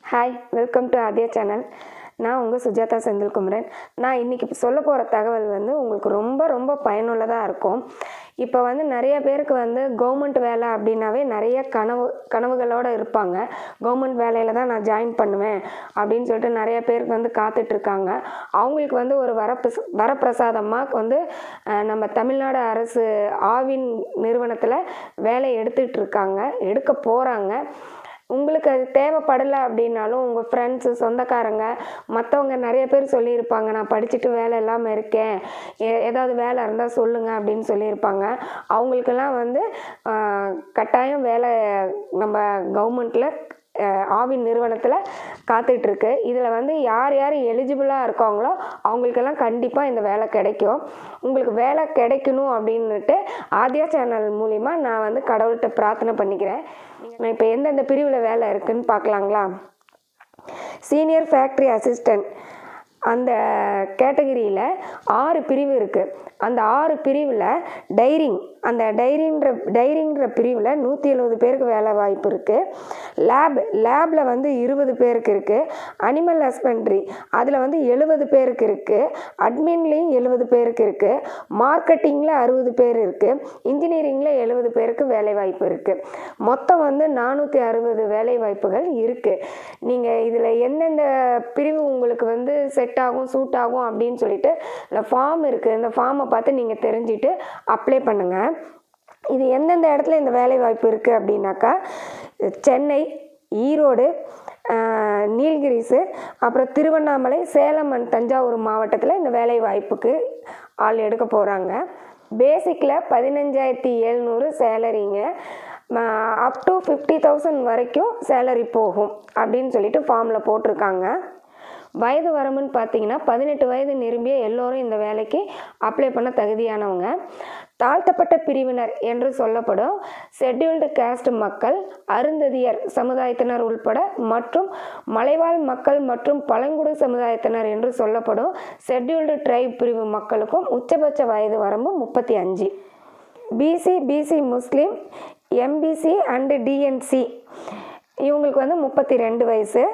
hi welcome to Aadhya channel நான் உங்கள் சுஜாதா செந்தில்குமரன் நான் இன்றைக்கி சொல்ல போகிற தகவல் வந்து உங்களுக்கு ரொம்ப ரொம்ப பயனுள்ளதாக இருக்கும் இப்போ வந்து நிறைய பேருக்கு வந்து கவர்மெண்ட் வேலை அப்படின்னாவே நிறைய கனவு கனவுகளோடு இருப்பாங்க கவர்மெண்ட் வேலையில் தான் நான் ஜாயின் பண்ணுவேன் அப்படின்னு சொல்லிட்டு நிறைய பேருக்கு வந்து காத்துட்ருக்காங்க அவங்களுக்கு வந்து ஒரு வரப்பிரச வரப்பிரசாதமாக வந்து அஹ், நம்ம தமிழ்நாடு அரசு ஆவின் நிறுவனத்தில் வேலை எடுத்துகிட்டு இருக்காங்க எடுக்க போகிறாங்க உங்களுக்கு அது தேவைப்படலை அப்படின்னாலும் உங்கள் ஃப்ரெண்ட்ஸு சொந்தக்காரங்க மற்றவங்க நிறைய பேர் சொல்லியிருப்பாங்க நான் படிச்சுட்டு வேலை இல்லாமல் இருக்கேன் ஏ- ஏதாவது வேலை இருந்தால் சொல்லுங்கள் அப்படின்னு சொல்லியிருப்பாங்க அவங்களுக்கெல்லாம் வந்து ஆஹ், கட்டாயம் வேலை நம்ம கவர்மெண்ட்டில் ஆவின் நிறுவனத்தில் காத்துட்ருக்கு இதில் வந்து யார் யார் எலிஜிபிளாக இருக்காங்களோ அவங்களுக்கெல்லாம் கண்டிப்பாக இந்த வேலை கிடைக்கும் உங்களுக்கு வேலை கிடைக்கணும் அப்படின்னுட்டு ஆதியா சேனல் மூலிமா நான் வந்து கடவுள்கிட்ட பிரார்த்தனை பண்ணிக்கிறேன் நான் இப்போ எந்தெந்த பிரிவில் வேலை இருக்குன்னு பார்க்கலாங்களா சீனியர் ஃபேக்ட்ரி அசிஸ்டன்ட் அந்த கேட்டகரியில் ஆறு பிரிவு இருக்குது அந்த ஆறு பிரிவில் டைரிங் அந்த டைரின்ற டைரிங்கிற பிரிவில் நூற்றி எழுபது பேருக்கு வேலை வாய்ப்பு இருக்குது லேப் லேபில் வந்து இருபது பேருக்கு இருக்குது அனிமல் ஹஸ்பண்ட்ரி அதில் வந்து எழுபது பேருக்கு இருக்குது அட்மின்லேயும் எழுபது பேருக்கு இருக்குது மார்க்கெட்டிங்கில் அறுபது பேர் இருக்குது இன்ஜினியரிங்கில் எழுபது பேருக்கு வேலை வாய்ப்பு இருக்குது மொத்தம் வந்து நானூற்றி அறுபது வேலை வாய்ப்புகள் இருக்குது நீங்கள் இதில் எந்தெந்த பிரிவு உங்களுக்கு வந்து செட் ஆகும் சூட் ஆகும் அப்படின்னு சொல்லிட்டு இல்லை ஃபார்ம் இருக்குது இந்த ஃபார்மை பார்த்து நீங்கள் தெரிஞ்சுட்டு அப்ளை பண்ணுங்கள் இது எந்தெந்த இடத்துல இந்த வேலை வாய்ப்பு இருக்குது அப்படின்னாக்கா சென்னை ஈரோடு ஆஹ், நீலகிரிஸு அப்புறம் திருவண்ணாமலை சேலம் அண்ட் தஞ்சாவூர் மாவட்டத்தில் இந்த வேலை வாய்ப்புக்கு ஆள் எடுக்க போகிறாங்க பேசிக்கில் பதினஞ்சாயிரத்தி எழுநூறு சேலரிங்க அப் டு ஃபிஃப்டி தௌசண்ட் வரைக்கும் சேலரி போகும் அப்படின்னு சொல்லிட்டு ஃபார்மில் போட்டிருக்காங்க வயது வரம்புன்னு பார்த்தீங்கன்னா பதினெட்டு வயது நிரம்பிய எல்லோரும் இந்த வேலைக்கு அப்ளை பண்ண தகுதியானவங்க தாழ்த்தப்பட்ட பிரிவினர் என்று சொல்லப்படும் ஷெட்யூல்டு காஸ்ட் மக்கள் அருந்ததியர் சமுதாயத்தினர் உள்பட மற்றும் மலைவாழ் மக்கள் மற்றும் பழங்குடி சமுதாயத்தினர் என்று சொல்லப்படும் ஷெட்யூல்டு ட்ரைப் பிரிவு மக்களுக்கும் உச்சபட்ச வயது வரம்பு முப்பத்தி அஞ்சு BC BC Muslim MBC and DNC இவங்களுக்கு வந்து முப்பத்தி ரெண்டு வயசு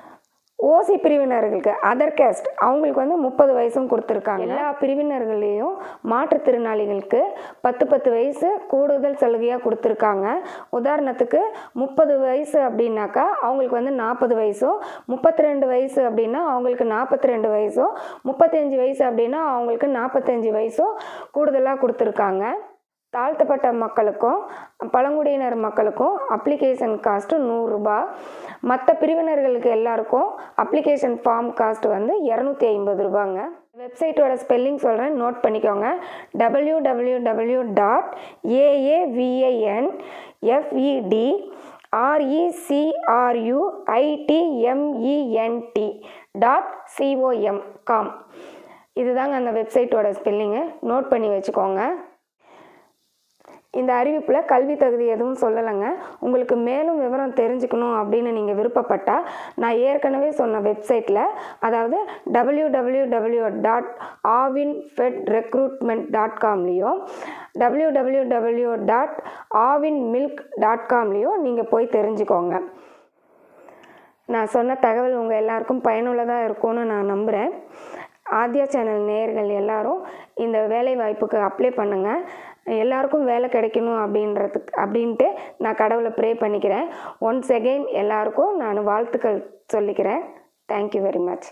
ஓசி பிரிவினர்களுக்கு அதர் கேஸ்ட் அவங்களுக்கு வந்து முப்பது வயசும் கொடுத்துருக்காங்க எல்லா பிரிவினர்களையும் மாற்றுத்திறனாளிகளுக்கு பத்து பத்து வயசு கூடுதல் சலுகையாக கொடுத்துருக்காங்க உதாரணத்துக்கு முப்பது வயசு அப்படின்னாக்கா அவங்களுக்கு வந்து நாற்பது வயசும் முப்பத்தி ரெண்டு வயசு அப்படின்னா அவங்களுக்கு நாற்பத்தி ரெண்டு வயசும் முப்பத்தஞ்சு வயசு அப்படின்னா அவங்களுக்கு நாற்பத்தஞ்சு வயசும் கூடுதலாக கொடுத்துருக்காங்க தாழ்த்தப்பட்ட மக்களுக்கும் பழங்குடியினர் மக்களுக்கும் அப்ளிகேஷன் காஸ்ட்டு நூறுரூபா மற்ற பிரிவினர்களுக்கு எல்லாருக்கும் அப்ளிகேஷன் ஃபார்ம் காஸ்ட் வந்து இரநூத்தி ஐம்பது ரூபாங்க வெப்சைட்டோட ஸ்பெல்லிங் சொல்கிறேன் நோட் பண்ணிக்கோங்க W W W dot AAVIN FED RECRUITMENT dot COM com இதுதாங்க அந்த வெப்சைட்டோட ஸ்பெல்லிங்கு நோட் பண்ணி வச்சுக்கோங்க இந்த அறிவிப்பில் கல்வி தகுதி எதுவும் சொல்லலைங்க உங்களுக்கு மேலும் விவரம் தெரிஞ்சுக்கணும் அப்படின்னு நீங்கள் விருப்பப்பட்டால் நான் ஏற்கனவே சொன்ன வெப்சைட்டில் அதாவது W W W dot Aavin fed recruitment dot காம்லேயும் W W W dot Aavin milk dot காம்லேயும் நீங்கள் போய் தெரிஞ்சுக்கோங்க நான் சொன்ன தகவல் உங்கள் எல்லாருக்கும் பயனுள்ளதாக இருக்கும்னு நான் நம்புகிறேன் ஆத்யா சேனல் நேயர்கள் எல்லாரும் இந்த வேலை வாய்ப்புக்கு அப்ளை பண்ணுங்கள் எல்லாருக்கும் வேலை கிடைக்கணும் அப்படின்றதுக்கு அப்படின்ட்டு நான் கடவுளை ப்ரே பண்ணிக்கிறேன் ஒன்ஸ் அகெயின் எல்லாருக்கும் நான் வாழ்த்துக்கள் சொல்லிக்கிறேன் தேங்க்யூ வெரி மச்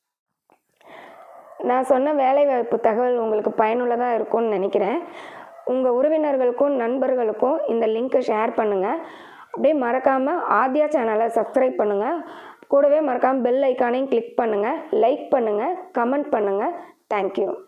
நான் சொன்ன வேலைவாய்ப்பு தகவல் உங்களுக்கு பயனுள்ளதாக இருக்கும்னு நினைக்கிறேன் உங்கள் உறவினர்களுக்கும் நண்பர்களுக்கும் இந்த லிங்க்கை ஷேர் பண்ணுங்கள் அப்படியே மறக்காமல் ஆத்யா சேனலை சப்ஸ்கிரைப் பண்ணுங்கள் கூடவே மறக்காமல் பெல் ஐக்கானையும் கிளிக் பண்ணுங்கள் லைக் பண்ணுங்கள் கமெண்ட் பண்ணுங்கள் தேங்க்யூ